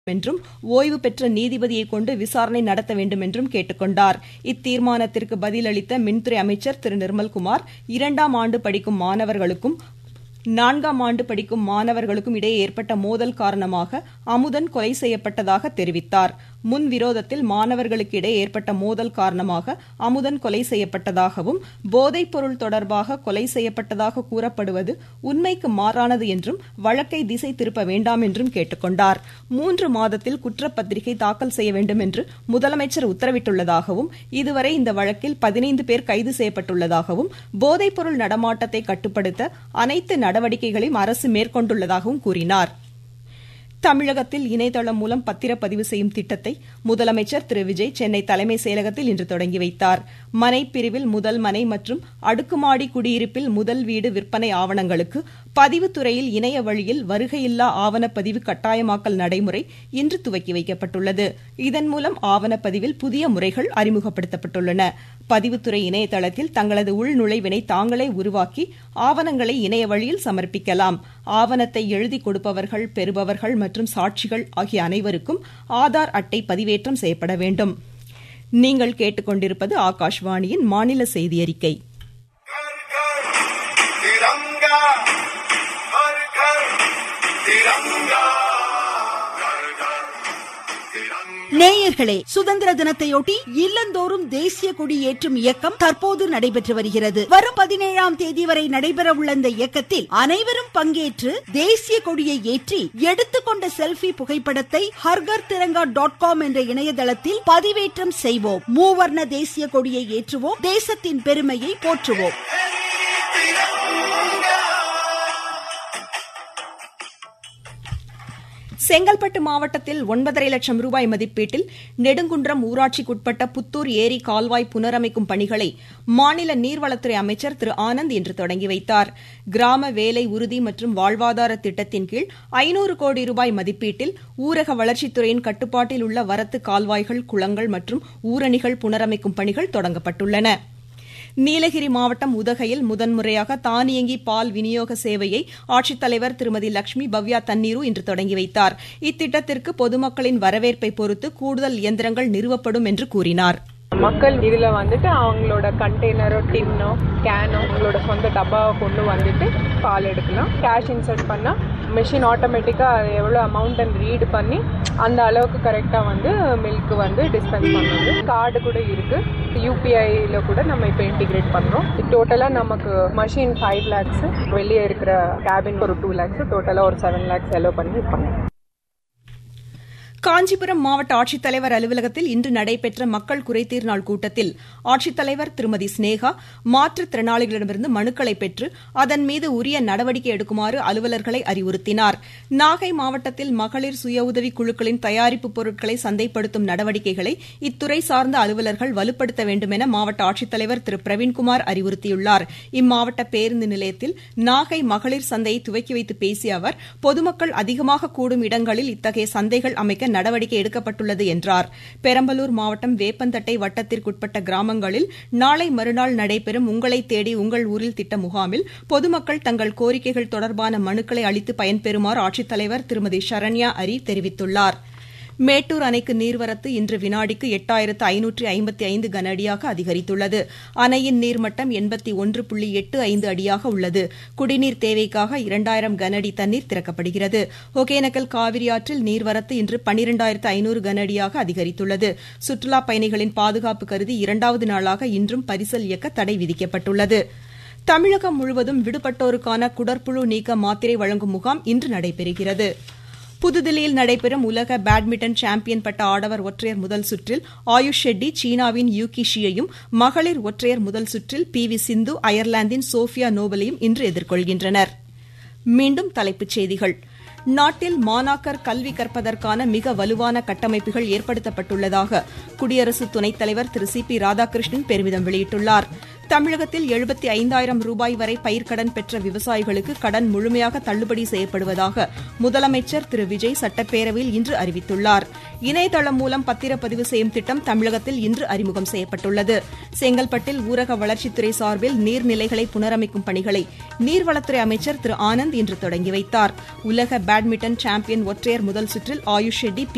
என்றும் ஓய்வு பெற்ற நீதிபதியை கொண்டு விசாரணை நடத்த வேண்டும் என்றும் கேட்டுக் கொண்டார் இத்தீர்மானத்திற்கு பதிலளித்த மின்துறை அமைச்சர் திரு நிர்மல்குமார் இரண்டாம் ஆண்டு படிக்கும் மாணவர்களுக்கும் நான்காம் ஆண்டு படிக்கும் மாணவர்களுக்கும் இடையே ஏற்பட்ட மோதல் காரணமாக அமுதன் கொலை செய்யப்பட்டதாக தெரிவித்தார் முன் விரோதத்தில் மாணவர்களுக்கு இடையே ஏற்பட்ட மோதல் காரணமாக அமுதன் கொலை செய்யப்பட்டதாகவும் போதைப் பொருள் தொடர்பாக கொலை செய்யப்பட்டதாக கூறப்படுவது உண்மைக்கு மாறானது என்றும் வழக்கை திசை திருப்ப வேண்டாம் என்றும் கேட்டுக் கொண்டார் மூன்று மாதத்தில் குற்றப்பத்திரிகை தாக்கல் செய்ய வேண்டும் என்று முதலமைச்சர் உத்தரவிட்டுள்ளதாகவும் இதுவரை இந்த வழக்கில் பதினைந்து பேர் கைது செய்யப்பட்டுள்ளதாகவும் போதைப் பொருள் நடமாட்டத்தை கட்டுப்படுத்த அனைத்து நடவடிக்கைகளையும் அரசு மேற்கொண்டுள்ளதாகவும் கூறினார் தமிழகத்தில் இணையதளம் மூலம் பத்திரப்பதிவு செய்யும் திட்டத்தை முதலமைச்சர் திரு விஜய் சென்னை தலைமை செயலகத்தில் இன்று தொடங்கி வைத்தார் மனை பிரிவில் முதல் மனை மற்றும் அடுக்குமாடி குடியிருப்பில் முதல் வீடு விற்பனை ஆவணங்களுக்கு பதிவுத்துறையில் இணைய வழியில் வருகையில்லா ஆவணப்பதிவு கட்டாயமாக்கல் நடைமுறை இன்று துவக்கி வைக்கப்பட்டுள்ளது இதன் மூலம் ஆவணப்பதிவில் புதிய முறைகள் அறிமுகப்படுத்தப்பட்டுள்ளன பதிவுத்துறை இணையதளத்தில் தங்களது உள்நுழைவினை தாங்களே உருவாக்கி ஆவணங்களை இணைய வழியில் சமர்ப்பிக்கலாம் ஆவணத்தை எழுதி கொடுப்பவர்கள் பெறுபவர்கள் மற்றும் சாட்சிகள் ஆகிய அனைவருக்கும் ஆதார் அட்டை பதிவேற்றம் செய்யப்பட வேண்டும் நீங்கள் கேட்டுக்கொண்டிருப்பது ஆகாஷ்வாணியின் மாநில செய்தி அறிக்கை तिरंगा हर घर तिरंगा घर घर तिरंगा நேயர்களே சுதந்திர தினத்தையொட்டி இல்லந்தோறும் தேசிய கொடி ஏற்றும் இயக்கம் தற்போது நடைபெற்று வருகிறது வரும் பதினேழாம் தேதி வரை நடைபெற உள்ள இந்த இயக்கத்தில் அனைவரும் பங்கேற்று தேசிய கொடியை ஏற்றி எடுத்துக்கொண்ட செல்ஃபி புகைப்படத்தை ஹர்கர் திரங்கா டாட் காம் என்ற இணையதளத்தில் பதிவேற்றம் செய்வோம் மூவர்ண தேசிய கொடியை ஏற்றுவோம் தேசத்தின் பெருமையை போற்றுவோம் செங்கல்பட்டு மாவட்டத்தில் ஒன்பதரை லட்சம் ரூபாய் மதிப்பீட்டில் நெடுங்குன்றம் ஊராட்சிக்குட்பட்ட புத்தூர் ஏரி கால்வாய் புனரமைக்கும் பணிகளை மாநில நீர்வளத்துறை அமைச்சர் திரு ஆனந்த் இன்று தொடங்கி வைத்தார் கிராம வேலை உறுதி மற்றும் வாழ்வாதார திட்டத்தின் கீழ் ஐநூறு கோடி ரூபாய் மதிப்பீட்டில் ஊரக வளர்ச்சித்துறையின் கட்டுப்பாட்டில் உள்ள வரத்து கால்வாய்கள் குளங்கள் மற்றும் ஊரணிகள் புனரமைக்கும் பணிகள் தொடங்கப்பட்டுள்ளன நீலகிரி மாவட்டம் உதகையில் முதன்முறையாக தானியங்கி பால் விநியோக சேவையை ஆட்சித்தலைவர் திருமதி லட்சுமி பவ்யா தண்ணீரு இன்று தொடங்கி வைத்தார் இத்திட்டத்திற்கு பொதுமக்களின் வரவேற்பை பொறுத்து கூடுதல் இயந்திரங்கள் நிறுவப்படும் என்று கூறினார் மக்கள் இதுல வந்துட்டு அவங்களோட கண்டெய்னரோ டின்னோ கேனோ அவங்களோட சொந்த டப்பாவை கொண்டு வந்துட்டு பால் எடுக்கலாம் கேஷ் இன்சர்ட் பண்ணா மிஷின் ஆட்டோமேட்டிக்கா அது எவ்வளோ அமௌண்ட் ரீட் பண்ணி அந்த அளவுக்கு கரெக்டா வந்து மில்க் வந்து டிஸ்பென்ஸ் பண்ணுது கார்டு கூட இருக்கு யூபிஐல கூட நம்ம இப்போ இன்டிகிரேட் பண்றோம் டோட்டலா நமக்கு மஷின் ஃபைவ் லேக்ஸ் வெளியே இருக்கிற கேபின் ஒரு டூ லேக்ஸ் டோட்டலா ஒரு செவன் லேக்ஸ் செலவு பண்ணி பண்ணோம் காஞ்சிபுரம் மாவட்ட ஆட்சித்தலைவர் அலுவலகத்தில் இன்று நடைபெற்ற மக்கள் குறைதீர் நாள் கூட்டத்தில் ஆட்சித்தலைவர் திருமதி ஸ்னேகா மாற்றுத்திறனாளிகளிடமிருந்து மனுக்களை பெற்று அதன் மீது உரிய நடவடிக்கை எடுக்குமாறு அலுவலர்களை அறிவுறுத்தினார் நாகை மாவட்டத்தில் மகளிர் சுய உதவி குழுக்களின் தயாரிப்பு பொருட்களை சந்தைப்படுத்தும் நடவடிக்கைகளை இத்துறை சார்ந்த அலுவலர்கள் வலுப்படுத்த வேண்டும் என மாவட்ட ஆட்சித்தலைவர் திரு பிரவீன்குமார் அறிவுறுத்தியுள்ளார் இம்மாவட்ட பேருந்து நிலையத்தில் நாகை மகளிர் சந்தையை துவக்கி வைத்து பேசிய அவர் பொதுமக்கள் அதிகமாக கூடும் இடங்களில் இத்தகைய சந்தைகள் அமைக்க நடவடிக்கை எடுக்கப்பட்டுள்ளது என்றார் பெரம்பலூர் மாவட்டம் வேப்பந்தட்டை வட்டத்திற்குட்பட்ட கிராமங்களில் நாளை மறுநாள் நடைபெறும் உங்களை தேடி உங்கள் ஊரில் திட்ட முகாமில் பொதுமக்கள் தங்கள் கோரிக்கைகள் தொடர்பான மனுக்களை அளித்து பயன்பெறுமாறு ஆட்சித்தலைவர் திருமதி சரண்யா அரி தெரிவித்துள்ளாா் மேட்டூர் அணைக்கு நீர்வரத்து இன்று வினாடிக்கு எட்டாயிரத்து ஐநூற்று ஐம்பத்தி ஐந்து கன அடியாக அதிகரித்துள்ளது அணையின் நீர்மட்டம் எண்பத்தி ஒன்று புள்ளி எட்டு ஐந்து அடியாக உள்ளது குடிநீர் தேவைக்காக இரண்டாயிரம் கன அடி தண்ணீர் திறக்கப்படுகிறது ஒகேனக்கல் காவிரி ஆற்றில் நீர்வரத்து இன்று பன்னிரண்டாயிரத்து ஐநூறு கன அடியாக அதிகரித்துள்ளது சுற்றுலாப் பயணிகளின் பாதுகாப்பு கருதி இரண்டாவது நாளாக இன்றும் பரிசல் இயக்க தடை விதிக்கப்பட்டுள்ளது தமிழகம் முழுவதும் விடுபட்டோருக்கான குடற்புழு நீக்க மாத்திரை வழங்கும் முகாம் இன்று நடைபெறுகிறது புதுதில்லியில் நடைபெறும் உலக பேட்மிண்டன் சாம்பியன் பட்ட ஆடவர் ஒற்றையர் முதல் சுற்றில் ஆயுஷ் ஷெட்டி சீனாவின் யூகி ஷியையும் மகளிர் ஒற்றையர் முதல் சுற்றில் பி வி சிந்து அயர்லாந்தின் சோஃபியா நோபலையும் இன்று எதிர்கொள்கின்றனர் மீண்டும் தலைப்புச் செய்திகள் நாட்டில் மாணாக்கர் கல்வி கற்பதற்கான மிக வலுவான கட்டமைப்புகள் ஏற்படுத்தப்பட்டுள்ளதாக குடியரசு துணைத் தலைவர் திரு சி பி ராதாகிருஷ்ணன் பெருமிதம் வெளியிட்டுள்ளார் தமிழகத்தில் எழுபத்தி ஐந்தாயிரம் ரூபாய் வரை பயிர்க்கடன் பெற்ற விவசாயிகளுக்கு கடன் முழுமையாக தள்ளுபடி செய்யப்படுவதாக முதலமைச்சர் திரு விஜய் சட்டப்பேரவையில் இன்று அறிவித்துள்ளார் இணையதளம் மூலம் பத்திரப்பதிவு செய்யும் திட்டம் தமிழகத்தில் இன்று அறிமுகம் செய்யப்பட்டுள்ளது செங்கல்பட்டில் ஊரக வளர்ச்சித்துறை சார்பில் நீர்நிலைகளை புனரமைக்கும் பணிகளை நீர்வளத்துறை அமைச்சர் திரு ஆனந்த் இன்று தொடங்கி வைத்தார் உலக பேட்மிண்டன் சாம்பியன் ஒற்றையர் முதல் சுற்றில் ஆயுஷ் ஷெட்டி பி